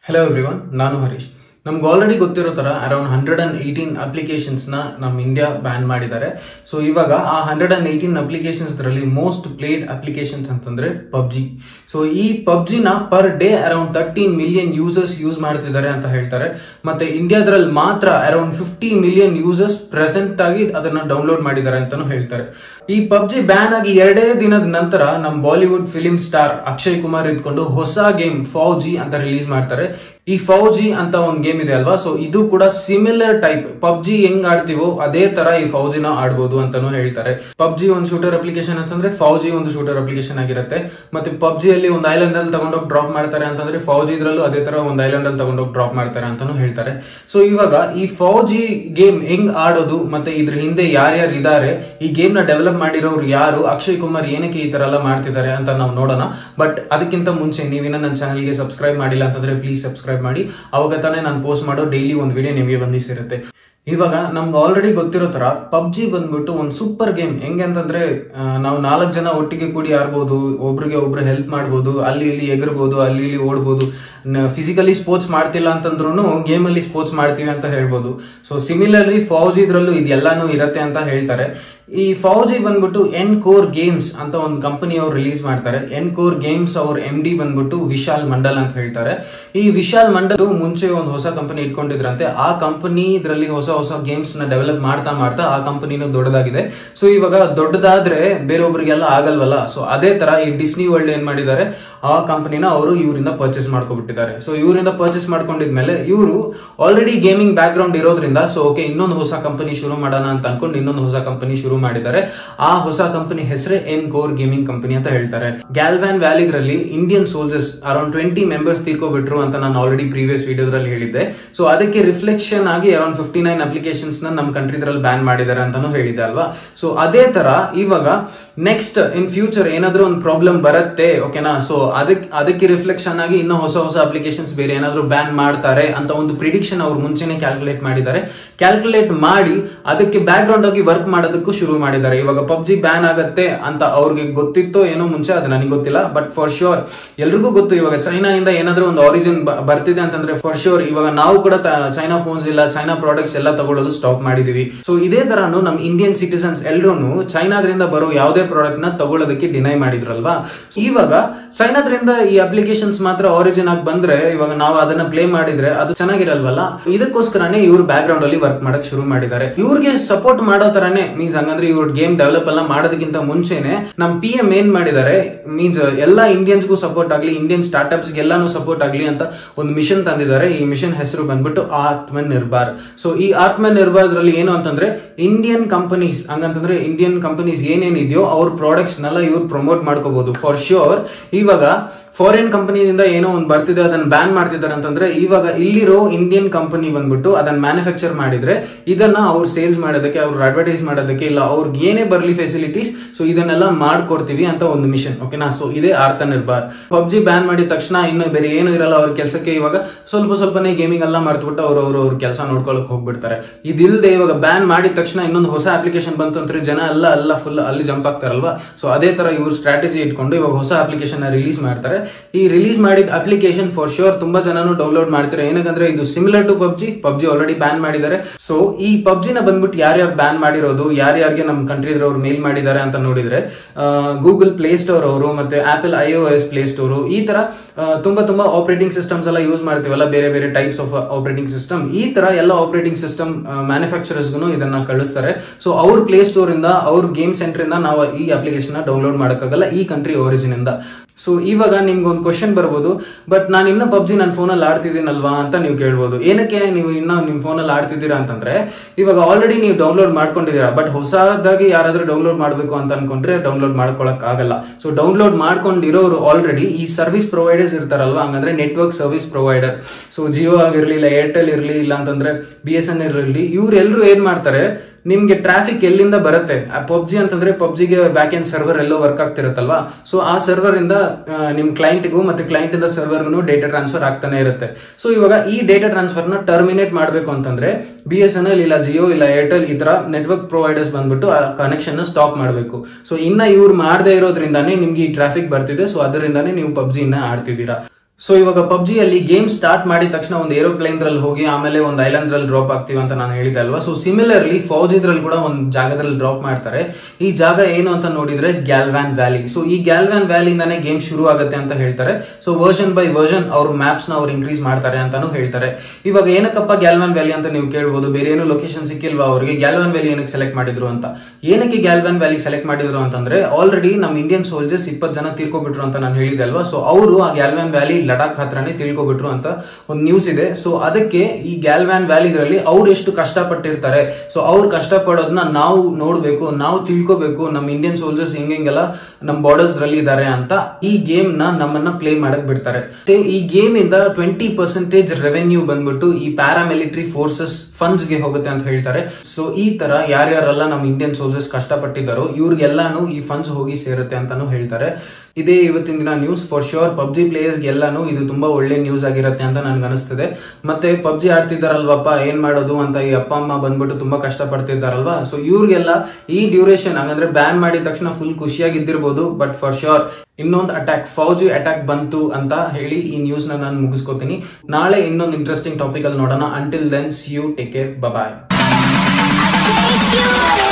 hello everyone ನಾನು ಹರೀಶ್ ನಮ್ಗೆ already ಗೊತ್ತಿರೋ ತರ around hundred and eighteen applications ನ ನಮ್ಮ ಇಂಡಿಯಾ ಬ್ಯಾನ್ ಮಾಡಿದ್ದಾರೆ ಸೊ ಇವಾಗ ಆ ಹಂಡ್ರೆಡ್ ಅಂಡ್ ಏಯ್ಟೀನ್ ಅಪ್ಲಿಕೇಶನ್ಸ್ ದ್ರಲ್ಲಿ ಮೋಸ್ಟ್ ಪ್ಲೇಡ್ ಅಪ್ಲಿಕೇಶನ್ಸ್ ಅಂತಂದ್ರೆ ಪಬ್ಜಿ ಸೊ ಈ ಪಬ್ಜಿನ per day around thirteen million users use ಮಾಡ್ತಿದ್ದಾರೆ ಅಂತ ಹೇಳ್ತಾರೆ ಮತ್ತೆ ಇಂಡಿಯಾದ್ರಲ್ಲಿ ಮಾತ್ರ around fifty million users present ಆಗಿ ಅದನ್ನ ಡೌನ್ಲೋಡ್ ಮಾಡಿದ್ದಾರೆ ಅಂತಾನು ಹೇಳ್ತಾರೆ ಈ ಪಬ್ಜಿ ಬ್ಯಾನ್ ಆಗಿ ಎರಡೇ ದಿನದ ನಂತರ ನಮ್ಮ ಬಾಲಿವುಡ್ ಫಿಲಿಂ ಸ್ಟಾರ್ ಅಕ್ಷಯ್ ಕುಮಾರ್ ಇದ್ಕೊಂಡು ಹೊಸ ಗೇಮ್ ಫೌಜಿ ಅಂತ ರಿಲೀಸ್ ಮಾಡ್ತಾರೆ ಈ ಫೌಜಿ ಅಂತ ಒಂದು ಗೇಮ್ ಇದೆ ಅಲ್ವಾ ಸೊ ಇದು ಕೂಡ ಸಿಮಿಲರ್ ಟೈಪ್ ಪಬ್ಜಿ ಹೆಂಗ್ ಆಡ್ತೀವೋ ಅದೇ ತರ ಈ ಫೌಜಿನ ಆಡ್ಬೋದು ಅಂತಾನು ಹೇಳ್ತಾರೆ ಪಬ್ಜಿ ಒಂದು ಶೂಟರ್ ಅಪ್ಲಿಕೇಶನ್ ಅಂತಂದ್ರೆ ಫೌಜಿ ಒಂದು ಶೂಟರ್ ಅಪ್ಲಿಕೇಶನ್ ಆಗಿರುತ್ತೆ ಮತ್ತೆ ಪಬ್ಜಿಯಲ್ಲಿ ಒಂದು ಐಲ್ಯಾಂಡ್ ಅಲ್ಲಿ ತಗೊಂಡೋಗಿ ಡ್ರಾಪ್ ಮಾಡ್ತಾರೆ ಅಂತಂದ್ರೆ ಫೌಜಿ ಇದ್ರಲ್ಲೂ ಅದೇ ತರ ಒಂದು ಐಲ್ಯಾಂಡ್ ಅಲ್ಲಿ ತಗೊಂಡೋಗಿ ಡ್ರಾಪ್ ಮಾಡ್ತಾರೆ ಅಂತಾನು ಹೇಳ್ತಾರೆ ಸೊ ಇವಾಗ ಈ ಫೌಜಿ ಗೇಮ್ ಹೆಂಗ್ ಆಡೋದು ಮತ್ತೆ ಇದ್ರ ಹಿಂದೆ ಯಾರ್ಯಾರು ಇದ್ದಾರೆ ಈ ಗೇಮ್ ನ ಡೆವಲಪ್ ಮಾಡಿರೋರು ಯಾರು ಅಕ್ಷಯ್ ಕುಮಾರ್ ಏನಕ್ಕೆ ಈ ತರ ಎಲ್ಲ ಮಾಡ್ತಿದ್ದಾರೆ ಅಂತ ನಾವು ನೋಡೋಣ ಬಟ್ ಅದಕ್ಕಿಂತ ಮುಂಚೆ ನೀವಿನ ನನ್ನ ಚಾನಲ್ಗೆ ಸಬ್ಸ್ಕ್ರೈಬ್ ಮಾಡಿಲ್ಲ ಅಂತಂದ್ರೆ ಪ್ಲೀಸ್ ಸಬ್ಸ್ಕ್ರೈಬ್ ಮಾಡಿ ಅವಾಗ ತಾನೇ ನಾನು ಪೋಸ್ಟ್ ಮಾಡೋ ಡೈಲಿ ಒಂದು ವಿಡಿಯೋ ನಿಮಗೆ ಬಂದಿ ಸೇರುತ್ತೆ ಇವಾಗ ನಮ್ಗೆ ಆಲ್ರೆಡಿ ಗೊತ್ತಿರೋ ತರ ಪಬ್ಜಿ ಬಂದ್ಬಿಟ್ಟು ಒಂದು ಸೂಪರ್ ಗೇಮ್ ಹೆಂಗೆ ಅಂತಂದ್ರೆ ಆ, ನಾವು ನಾಲ್ಕು ಜನ ಒಟ್ಟಿಗೆ ಕೂಡಿ ಆಡ್ಬೋದು ಒಬ್ರಿಗೆ ಒಬ್ರು ಹೆಲ್ಪ್ ಮಾಡ್ಬೋದು ಅಲ್ಲಿ ಇಲ್ಲಿ ಎಗರ್ಬೋದು ಅಲ್ಲಿ ಇಲ್ಲಿ ಓಡ್ಬೋದು ಫಿಸಿಕಲಿ ಸ್ಪೋರ್ಟ್ಸ್ ಮಾಡ್ತಿಲ್ಲ ಅಂತಂದ್ರೂ ಗೇಮಲ್ಲಿ ಸ್ಪೋರ್ಟ್ಸ್ ಮಾಡ್ತೀವಿ ಅಂತ ಹೇಳ್ಬೋದು ಸೊ ಸಿಮಿಲರ್ಲಿ ಫೌಜ್ ಇದ್ರಲ್ಲೂ ಇದೆಲ್ಲಾನು ಇರತ್ತೆ ಅಂತ ಹೇಳ್ತಾರೆ ಈ ಫೌಜಿ ಬಂದ್ಬಿಟ್ಟು ಎನ್ ಕೋರ್ ಗೇಮ್ಸ್ ಅಂತ ಒಂದು ಕಂಪನಿ ಅವ್ರು ರಿಲೀಸ್ ಮಾಡ್ತಾರೆ ಎನ್ ಕೋರ್ ಗೇಮ್ಸ್ ಅವ್ರ ಎಂ ಡಿ ಬಂದ್ಬಿಟ್ಟು ವಿಶಾಲ್ ಮಂಡಲ್ ಅಂತ ಹೇಳ್ತಾರೆ ಈ ವಿಶಾಲ್ ಮಂಡಲ್ ಮುಂಚೆ ಒಂದು ಹೊಸ ಕಂಪನಿ ಇಟ್ಕೊಂಡಿದ್ರಂತೆ ಆ ಕಂಪನಿ ಇದರಲ್ಲಿ ಹೊಸ ಹೊಸ ಗೇಮ್ಸ್ ನ ಡೆವಲಪ್ ಮಾಡ್ತಾ ಮಾಡ್ತಾ ಆ ಕಂಪನಿನೂ ದೊಡ್ಡದಾಗಿದೆ ಸೊ ಇವಾಗ ದೊಡ್ಡದಾದ್ರೆ ಬೇರೊಬ್ಬರಿಗೆಲ್ಲ ಆಗಲ್ವಲ್ಲ ಸೊ ಅದೇ ತರ ಈ ಡಿಸ್ನಿ ವರ್ಲ್ಡ್ ಏನ್ ಮಾಡಿದ್ದಾರೆ ಆ ಕಂಪನಿನ ಅವರು ಇವರಿಂದ ಪರ್ಚೇಸ್ ಮಾಡ್ಕೊಬಿಟ್ಟಿದ್ದಾರೆ ಸೊ ಇವರಿಂದ ಪರ್ಚೇಸ್ ಮಾಡ್ಕೊಂಡಿದ್ಮೇಲೆ ಇವರು ಆಲ್ರೆಡಿ ಗೇಮಿಂಗ್ ಬ್ಯಾಕ್ ಗ್ರೌಂಡ್ ಇರೋದ್ರಿಂದ ಸೊ ಓಕೆ ಇನ್ನೊಂದು ಹೊಸ ಕಂಪನಿ ಶುರು ಮಾಡೋಣ ಅಂತ ಅನ್ಕೊಂಡು ಇನ್ನೊಂದು ಹೊಸ ಕಂಪನಿ ಶುರು ಮಾಡಿದ್ದಾರೆ ಆ ಹೊಸ ಕಂಪನಿ ಹೆಸರೇ ಎನ್ ಕೋರ್ ಗೇಮಿಂಗ್ ಕಂಪನಿ ಅಂತ ಹೇಳ್ತಾರೆ ಗ್ಯಾಲ್ವ್ಯಾನ್ ವ್ಯಾಲಿದ್ರಲ್ಲಿ Indian soldiers around twenty members ತೀರ್ಕೊಬಿಟ್ರು ಅಂತ ನಾನು ಆಲ್ರೆಡಿ ಪ್ರೀವಿಯಸ್ ವಿಡಿಯೋದಲ್ಲಿ ಹೇಳಿದ್ದೆ ಸೊ ಅದಕ್ಕೆ ರಿಫ್ಲೆಕ್ಷನ್ ಆಗಿ ಅರೌಂಡ್ ಫಿಫ್ಟಿ ನೈನ್ ಅಪ್ಲಿಕೇಶನ್ಸ್ ನ ನಮ್ಮ ಕಂಟ್ರಿದ್ರಲ್ಲಿ ಬ್ಯಾನ್ ಮಾಡಿದ್ದಾರೆ ಅಂತಾನು ಹೇಳಿದೆ ಅಲ್ವಾ ಸೊ ಅದೇ ತರ ಇವಾಗ ನೆಕ್ಸ್ಟ್ ಇನ್ ಫ್ಯೂಚರ್ ಏನಾದ್ರೂ ಒಂದು ಪ್ರಾಬ್ಲಮ್ ಬರುತ್ತೆ ಓಕೆನಾ ಸೊ ಅದಕ್ಕೆ ಅದಕ್ಕೆ ರಿಫ್ಲೆಕ್ಷನ್ ಆಗಿ ಇನ್ನೂ ಹೊಸ ಹೊಸ ಅಪ್ಲಿಕೇಶನ್ಸ್ ಬೇರೆ ಏನಾದ್ರೂ ಬ್ಯಾನ್ ಮಾಡ್ತಾರೆ ಅಂತ ಒಂದು ಪ್ರಿಡಿಕ್ಷನ್ ಅವ್ರು ಮುಂಚೆನೆ ಕ್ಯಾಲ್ಕುಲೇಟ್ ಮಾಡಿದ್ದಾರೆ ಕ್ಯಾಲ್ಕುಲೇಟ್ ಮಾಡಿ ಅದಕ್ಕೆ ಬ್ಯಾಕ್ ಗ್ರೌಂಡ್ ಆಗಿ ವರ್ಕ್ ಮಾಡೋದಕ್ಕೂ ಶುರು ಮಾಡಿದ್ದಾರೆ ಇವಾಗ ಪಬ್ಜಿ ಬ್ಯಾನ್ ಆಗತ್ತೆ ಅಂತ ಅವ್ರಿಗೆ ಗೊತ್ತಿತ್ತೋ ಏನೋ ಮುಂಚೆ ಅದು ನನಗೆ ಗೊತ್ತಿಲ್ಲ ಬಟ್ ಫಾರ್ ಶೋರ್ ಎಲ್ರಿಗೂ ಗೊತ್ತು ಇವಾಗ ಚೈನಾ ಇಂದ ಏನಾದ್ರೂ ಒಂದು ಆರಿಜಿನ್ ಬರ್ತಿದೆ ಅಂತಂದ್ರೆ ಫಾರ್ ಶೋರ್ ಇವಾಗ ನಾವು ಕೂಡ ಚೈನಾ ಫೋನ್ಸ್ ಇಲ್ಲ ಚೈನಾ ಪ್ರಾಡಕ್ಟ್ಸ್ ಎಲ್ಲ ತಗೊಳ್ಳೋದು ಸ್ಟಾಪ್ ಮಾಡಿದೀವಿ ಸೊ ಇದೇ ತರಾನು ನಮ್ ಇಂಡಿಯನ್ ಸಿಟಿಸನ್ಸ್ ಎಲ್ರೂ ಚೈನಾದ್ರಿಂದ ಬರೋ ಯಾವುದೇ ಪ್ರಾಡಕ್ಟ್ ನ ತಗೊಳ್ಳೋದಕ್ಕೆ ಡಿನೈ ಮಾಡಿದ್ರಲ್ವಾ ಇವಾಗ ಚೈನಾದ್ರಿಂದ ಈ ಅಪ್ಲಿಕೇಶನ್ಸ್ ಮಾತ್ರ ಆರಿಜಿನ್ ಆಗಿ ಬಂದ್ರೆ ಇವಾಗ ನಾವು ಅದನ್ನ ಪ್ಲೇ ಮಾಡಿದ್ರೆ ಅದು ಚೆನ್ನಾಗಿರಲ್ವಲ್ಲ ಇದಕ್ಕೋಸ್ಕರನೇ ಇವ್ರು ಬ್ಯಾಕ್ ಗ್ರೌಂಡ್ ಅಲ್ಲಿ ವರ್ಕ್ ಮಾಡಕ್ ಶುರು ಮಾಡಿದ್ದಾರೆ ಇವ್ರಿಗೆ ಸಪೋರ್ಟ್ ಮಾಡೋ ತರಾನೇ ಮೀನ್ಸ್ ಹಂಗಂದ್ರೆ ಇವ್ರ ಗೇಮ್ ಡೆವಲಪ್ ಎಲ್ಲ ಮಾಡೋದಕ್ಕಿಂತ ಮುಂಚೆನೆ ನಮ್ ಪಿ ಎಂ ಏನ್ ಮಾಡಿದ್ದಾರೆ ಮೀನ್ಸ್ ಎಲ್ಲಾ ಇಂಡಿಯನ್ಸ್ಗೂ ಸಪೋರ್ಟ್ ಆಗ್ಲಿ ಇಂಡಿಯನ್ ಸ್ಟಾರ್ಟ್ಅಪ್ಸ್ ಎಲ್ಲಾನು ಸಪೋರ್ಟ್ ಆಗ್ಲಿ ಅಂತ ಒಂದು ಮಿಷನ್ ತಂದಿದ್ದಾರೆ ಈ ಮಿಷನ್ ಹೆಸರು ಬಂದ್ಬಿಟ್ಟು ಆತ್ಮ ನಿರ್ಭರ್ ಸೊ ಈ ಆತ್ಮ ನಿರ್ಭರದಲ್ಲಿ ಏನು ಅಂತಂದ್ರೆ ಇಂಡಿಯನ್ ಕಂಪನೀಸ್ ಹಂಗಂತಂದ್ರೆ ಇಂಡಿಯನ್ ಕಂಪನೀಸ್ ಏನೇನಿದೆಯೋ ಅವ್ರ ಪ್ರಾಡಕ್ಟ್ಸ್ ನೆಲ್ಲ ಇವ್ರು ಪ್ರಮೋಟ್ ಮಾಡ್ಕೋಬಹುದು ಫಾರ್ ಶ್ಯೂರ್ ಇವಾಗ ಫಾರಿನ್ ಕಂಪನಿಯಿಂದ ಏನೋ ಒಂದು ಬರ್ತಿದೆ ಅದನ್ನ ಬ್ಯಾನ್ ಮಾಡ್ತಿದ್ದಾರೆ ಅಂತಂದ್ರೆ ಇವಾಗ ಇಲ್ಲಿರೋ ಇಂಡಿಯನ್ ಕಂಪನಿ ಬಂದ್ಬಿಟ್ಟು ಅದನ್ನ ಮ್ಯಾನುಫ್ಯಾಕ್ಚರ್ ಮಾಡಿದ್ರೆ ಇದನ್ನ ಅವ್ರು ಸೇಲ್ಸ್ ಮಾಡೋದಕ್ಕೆ ಅವ್ರು ಅಡ್ವರ್ಟೈಸ್ ಮಾಡೋದಕ್ಕೆ ಇಲ್ಲ ಅವ್ರಿಗೆ ಏನೇ ಬರಲಿ ಫೆಸಿಲಿಟೀಸ್ ಸೊ ಇದನ್ನೆಲ್ಲ ಮಾಡ್ಕೊಡ್ತೀವಿ ಅಂತ ಒಂದು ಮಿಷನ್ ಓಕೆನಾ ಸೊ ಇದೇ ಆರ್ಥ ನಿರ್ಭರ್ ಪಬ್ಜಿ ಬ್ಯಾನ್ ಮಾಡಿದ ತಕ್ಷಣ ಇನ್ನು ಬೇರೆ ಏನು ಇರಲ್ಲ ಅವ್ರ ಕೆಲಸಕ್ಕೆ ಇವಾಗ ಸ್ವಲ್ಪ ಸ್ವಲ್ಪನೇ ಗೇಮಿಂಗ್ ಎಲ್ಲ ಮಾಡ್ಬಿಟ್ಟು ಅವ್ರು ಅವ್ರು ಅವ್ರ ಕೆಲಸ ನೋಡ್ಕೊಳಕ್ ಹೋಗ್ಬಿಡ್ತಾರೆ ಇದಿಲ್ಲದೆ ಇವಾಗ ಬ್ಯಾನ್ ಮಾಡಿದ ತಕ್ಷಣ ಇನ್ನೊಂದು ಹೊಸ ಅಪ್ಲಿಕೇಶನ್ ಬಂತು ಅಂದ್ರೆ ಜನ ಎಲ್ಲ ಎಲ್ಲ ಫುಲ್ ಅಲ್ಲಿ ಜಂಪ್ ಆಗ್ತಾರಲ್ವಾ ಸೊ ಅದೇ ತರ ಇವ್ರು ಸ್ಟ್ರಾಟಜಿ ಇಟ್ಕೊಂಡು ಇವಾಗ ಹೊಸ ಅಪ್ಲಿಕೇಶನ್ ರಿಲೀಸ್ ಮಾಡ್ತಾರೆ ಈ ರಿಲೀಸ್ ಮಾಡಿದ ಅಪ್ಲಿಕೇಶನ್ ಫಾರ್ ಶೋರ್ ತುಂಬಾ ಜನನು ಡೌನ್ಲೋಡ್ ಮಾಡ್ತಾರೆ ಏನಕ್ಕಂದ್ರೆ ಇದು similar to PUBG PUBG already ban ಮಾಡಿದ್ದಾರೆ ಸೊ ಈ ಪಬ್ಜಿನ ಬಂದ್ಬಿಟ್ಟು ಯಾರ್ಯಾರು ಬ್ಯಾನ್ ಮಾಡಿರೋದು ಯಾರ್ಯಾರಿಗೆ ನಮ್ಮ ಕಂಟ್ರಿ ಅವ್ರು ಮೇಲ್ ಮಾಡಿದ್ದಾರೆ ಅಂತ ನೋಡಿದ್ರೆ ಗೂಗಲ್ ಪ್ಲೇ ಸ್ಟೋರ್ ಅವರು ಮತ್ತೆ Apple I O S play store ಈ ತರ ಆ, ತುಂಬಾ ತುಂಬಾ ಆಪರೇಟಿಂಗ್ ಸಿಸ್ಟಮ್ಸ್ ಎಲ್ಲ ಯೂಸ್ ಮಾಡ್ತೀವಲ್ಲ ಬೇರೆ ಬೇರೆ ಟೈಪ್ಸ್ ಆಫ್ ಆಪರೇಟಿಂಗ್ ಸಿಸ್ಟಮ್ ಈ ತರ ಎಲ್ಲ ಆಪರೇಟಿಂಗ್ ಸಿಸ್ಟಮ್ ಮ್ಯಾನುಫ್ಯಾಕ್ಚರರ್ಸ್ಗೂ ಇದನ್ನ ಕಳಿಸ್ತಾರೆ ಸೊ ಅವ್ರ ಪ್ಲೇ ಸ್ಟೋರ್ ಇಂದ ಅವ್ರ ಗೇಮ್ ಸೆಂಟರ್ ಇಂದ ನಾವು ಈ ಅಪ್ಲಿಕೇಶನ್ ಡೌನ್ಲೋಡ್ ಮಾಡಕ್ಕಾಗಲ್ಲ ಈ ಕಂಟ್ರಿ ಒರಿಜಿನ್ ಇಂದ ಸೊ ಇವಾಗ ನಿಮ್ಗೆ ಒಂದು ಕ್ವಶನ್ ಬರ್ಬೋದು ಬಟ್ ನಾನು ಇನ್ನ ಪಬ್ಜಿ ನನ್ನ ಫೋನಲ್ಲಿ ಆಡ್ತಿದ್ದೀನಲ್ವಾ ಅಂತ ನೀವು ಕೇಳ್ಬೋದು ಏನಕ್ಕೆ ನೀವು ಇನ್ನ ನಿಮ್ಮ ಫೋನಲ್ಲಿ ಆಡ್ತಿದ್ದೀರಾ ಅಂತಂದ್ರೆ ಇವಾಗ ಆಲ್ರೆಡಿ ನೀವು ಡೌನ್ಲೋಡ್ ಮಾಡ್ಕೊಂಡಿದ್ದೀರಾ ಬಟ್ ಹೊಸದಾಗಿ ಯಾರಾದ್ರೂ ಡೌನ್ಲೋಡ್ ಮಾಡಬೇಕು ಅಂತ ಅನ್ಕೊಂಡ್ರೆ ಡೌನ್ಲೋಡ್ ಮಾಡ್ಕೊಳಕ್ ಆಗಲ್ಲ ಸೊ ಡೌನ್ಲೋಡ್ ಮಾಡ್ಕೊಂಡಿರೋರು ಆಲ್ರೆಡಿ ಈ ಸರ್ವಿಸ್ ಪ್ರೊವೈಡರ್ಸ್ ಇರ್ತಾರಲ್ವಾ ಹಂಗಂದ್ರೆ network service provider so Jio ಆಗಿರ್ಲಿ ಇಲ್ಲ ಏರ್ಟೆಲ್ ಇರಲಿ ಇಲ್ಲ ಅಂತಂದ್ರೆ ಬಿ ಎಸ್ ಎನ್ ಎಲ್ ಇರಲಿ ಇವ್ರೆಲ್ಲರೂ ಏನ್ ಮಾಡ್ತಾರೆ ನಿಮ್ಗೆ ಟ್ರಾಫಿಕ್ ಎಲ್ಲಿಂದ ಬರುತ್ತೆ ಆ ಪಬ್ಜಿ ಅಂತಂದ್ರೆ ಪಬ್ಜಿಗೆ ಬ್ಯಾಕ್ ಎಂಡ್ ಸರ್ವರ್ ಎಲ್ಲೋ ವರ್ಕ್ ಆಗ್ತಿರುತ್ತಲ್ವಾ ಸೊ ಆ ಸರ್ವರ್ ಇಂದ ಆ, ನಿಮ್ ಕ್ಲೈಂಟ್ಗೂ ಮತ್ತೆ ಕ್ಲೈಂಟ್ ಇಂದ ಸರ್ವರ್ಗೂ ಡೇಟಾ ಟ್ರಾನ್ಸ್ಫರ್ ಆಗ್ತಾನೆ ಇರುತ್ತೆ ಸೊ ಇವಾಗ ಈ ಡೇಟಾ ಟ್ರಾನ್ಸ್ಫರ್ ನ ಟರ್ಮಿನೇಟ್ ಮಾಡಬೇಕು ಅಂತಂದ್ರೆ ಬಿ ಎಸ್ ಎನ್ ಎಲ್ ಇಲ್ಲ ಜಿಯೋ ಇಲ್ಲ ಏರ್ಟೆಲ್ ಈ ತರ ನೆಟ್ವರ್ಕ್ ಪ್ರೊವೈಡರ್ಸ್ ಬಂದ್ಬಿಟ್ಟು ಆ ಕನೆಕ್ಷನ್ ನ ಸ್ಟಾಪ್ ಮಾಡಬೇಕು ಸೊ ಇನ್ನ ಇವ್ರು ಮಾಡದೇ ಇರೋದ್ರಿಂದಾನೇ ನಿಮ್ಗೆ ಈ ಟ್ರಾಫಿಕ್ ಬರ್ತಿದೆ ಸೊ ಅದರಿಂದಾನೇ ನೀವು ಪಬ್ಜಿ ಇನ್ನ ಆಡ್ತಿದ್ದೀರಾ ಸೊ ಇವಾಗ ಪಬ್ಜಿಯಲ್ಲಿ ಗೇಮ್ ಸ್ಟಾರ್ಟ್ ಮಾಡಿದ ತಕ್ಷಣ ಒಂದು ಏರೋಪ್ಲೇನ್ ದ್ರಲ್ಲಿ ಹೋಗಿ ಆಮೇಲೆ ಒಂದು ಐಲ್ಯಾಂಡ್ ದ್ರಲ್ಲಿ ಡ್ರಾಪ್ ಆಗ್ತೀವಿ ಅಂತ ನಾನು ಹೇಳಿದೆ ಅಲ್ವಾ ಸೊ ಸಿಮಿಲರ್ಲಿ ಫೌಜ್ ಇದ್ರಲ್ಲಿ ಕೂಡ ಒಂದು ಜಾಗದಲ್ಲಿ ಡ್ರಾಪ್ ಮಾಡ್ತಾರೆ ಈ ಜಾಗ ಏನು ಅಂತ ನೋಡಿದ್ರೆ ಗ್ಯಾಲ್ವ್ಯಾನ್ ವ್ಯಾಲಿ ಸೊ ಈ ಗ್ಯಾಲ್ವ್ಯಾನ್ ವ್ಯಾಲಿಂದಾನೇ ಗೇಮ್ ಶುರು ಆಗುತ್ತೆ ಅಂತ ಹೇಳ್ತಾರೆ ಸೊ ವರ್ಷನ್ ಬೈ ವರ್ಷನ್ ಅವ್ರ ಮ್ಯಾಪ್ಸ್ ನ ಅವ್ರು ಇನ್ಕ್ರೀಸ್ ಮಾಡ್ತಾರೆ ಅಂತಾನು ಹೇಳ್ತಾರೆ ಇವಾಗ ಏನಕ್ಕಪ್ಪ ಗ್ಯಾಲ್ವ್ಯಾನ್ ವ್ಯಾಲಿ ಅಂತ ನೀವು ಕೇಳ್ಬೋದು ಬೇರೆ ಏನು ಲೊಕೇಶನ್ ಸಿಕ್ಕಿಲ್ವಾ ಅವರಿಗೆ ಗ್ಯಾಲ್ವ್ಯಾನ್ ವ್ಯಾಲಿ ಏನಕ್ಕೆ ಸೆಲೆಕ್ಟ್ ಮಾಡಿದ್ರು ಅಂತ ಏನಕ್ಕೆ ಗ್ಯಾಲ್ವ್ಯಾನ್ ವ್ಯಾಲಿ ಸೆಲೆಕ್ಟ್ ಮಾಡಿದ್ರು ಅಂತಂದ್ರೆ ಆಲ್ರೆಡಿ ನಮ್ಮ ಇಂಡಿಯನ್ ಸೋಲ್ಜರ್ಸ್ ಇಪ್ಪತ್ತು ಜನ ತೀರ್ಕೊಬಿಟ್ರು ಅಂತ ನಾನು ಹೇಳಿದೆ ಅಲ್ವಾ ಸೊ ಅವರು ಆ ಗ್ಯಾಲ್ವ್ಯಾನ್ ವ್ಯಾಲಿ ಲಡಾಖ್ ಹತ್ರನೇ ತಿಳ್ಕೊಬಿಟ್ರು ಅಂತ ಒಂದು ನ್ಯೂಸ್ ಇದೆ ಸೊ ಅದಕ್ಕೆ ಈ ಗ್ಯಾಲ್ವ್ಯಾನ್ ವ್ಯಾಲಿದ್ರಲ್ಲಿ ಅವ್ರು ಎಷ್ಟು ಕಷ್ಟಪಟ್ಟಿರ್ತಾರೆ ಸೊ ಅವ್ರು ಕಷ್ಟಪಡೋದನ್ನ ನಾವು ನೋಡ್ಬೇಕು ನಾವು ತಿಳ್ಕೊಬೇಕು ನಮ್ಮ ಇಂಡಿಯನ್ ಸೋಲ್ಜರ್ಸ್ ಹೆಂಗೆಲ್ಲ ನಮ್ಮ ಬಾರ್ಡರ್ಸ್ ರಲ್ಲಿ ಇದ್ದಾರೆ ಅಂತ ಈ ಗೇಮ್ ನ ನಮ್ಮನ್ನ ಪ್ಲೇ ಮಾಡಕ್ ಬಿಡ್ತಾರೆ ಮತ್ತೆ ಈ ಗೇಮ್ ಇಂದ ಟ್ವೆಂಟಿ ಪರ್ಸೆಂಟೇಜ್ ರೆವೆನ್ಯೂ ಬಂದ್ಬಿಟ್ಟು ಈ ಪ್ಯಾರಾಮಿಲಿಟರಿ ಫೋರ್ಸಸ್ ಫಂಡ್ಸ್ ಗೆ ಹೋಗುತ್ತೆ ಅಂತ ಹೇಳ್ತಾರೆ ಸೊ ಈ ತರ ಯಾರ್ಯಾರೆಲ್ಲ ನಮ್ಮ ಇಂಡಿಯನ್ ಸೋಲ್ಜರ್ಸ್ ಕಷ್ಟಪಟ್ಟಿದ್ದಾರೋ ಇವ್ರಿಗೆಲ್ಲಾನು ಈ ಫಂಡ್ಸ್ ಹೋಗಿ ಸೇರುತ್ತೆ ಅಂತಾನು ಹೇಳ್ತಾರೆ ಇದೇ ಇವತ್ತಿನ ದಿನ news for sure PUBG players ಎಲ್ಲಾನು ಇದು ತುಂಬಾ ಒಳ್ಳೆ ನ್ಯೂಸ್ ಆಗಿರುತ್ತೆ ಅಂತ ನನ್ಗೆ ಅನಿಸ್ತದೆ ಮತ್ತೆ ಪಬ್ಜಿ ಆಡ್ತಿದ್ದಾರಲ್ವಪ್ಪ ಏನ್ ಮಾಡೋದು ಅಂತ ಈ ಅಪ್ಪ ಅಮ್ಮ ಬಂದ್ಬಿಟ್ಟು ತುಂಬಾ ಕಷ್ಟ ಪಡ್ತಿದ್ದಾರಲ್ವಾ ಸೊ ಇವ್ರಿಗೆಲ್ಲ ಈ ಡ್ಯೂರೇಷನ್ ಹಂಗಂದ್ರೆ ಬ್ಯಾನ್ ಮಾಡಿದ ತಕ್ಷಣ ಫುಲ್ ಖುಷಿಯಾಗಿದ್ದಿರ್ಬೋದು ಬಟ್ ಫಾರ್ ಶೋರ್ ಇನ್ನೊಂದು ಅಟ್ಯಾಕ್ ಫೌಜಿ ಅಟ್ಯಾಕ್ ಬಂತು ಅಂತ ಹೇಳಿ ಈ ನ್ಯೂಸ್ ನ ನಾನು ಮುಗಿಸ್ಕೋತೀನಿ ನಾಳೆ ಇನ್ನೊಂದು ಇಂಟ್ರೆಸ್ಟಿಂಗ್ ಟಾಪಿಕ್ ಅಲ್ಲಿ ನೋಡೋಣ until then see you take care bye Take you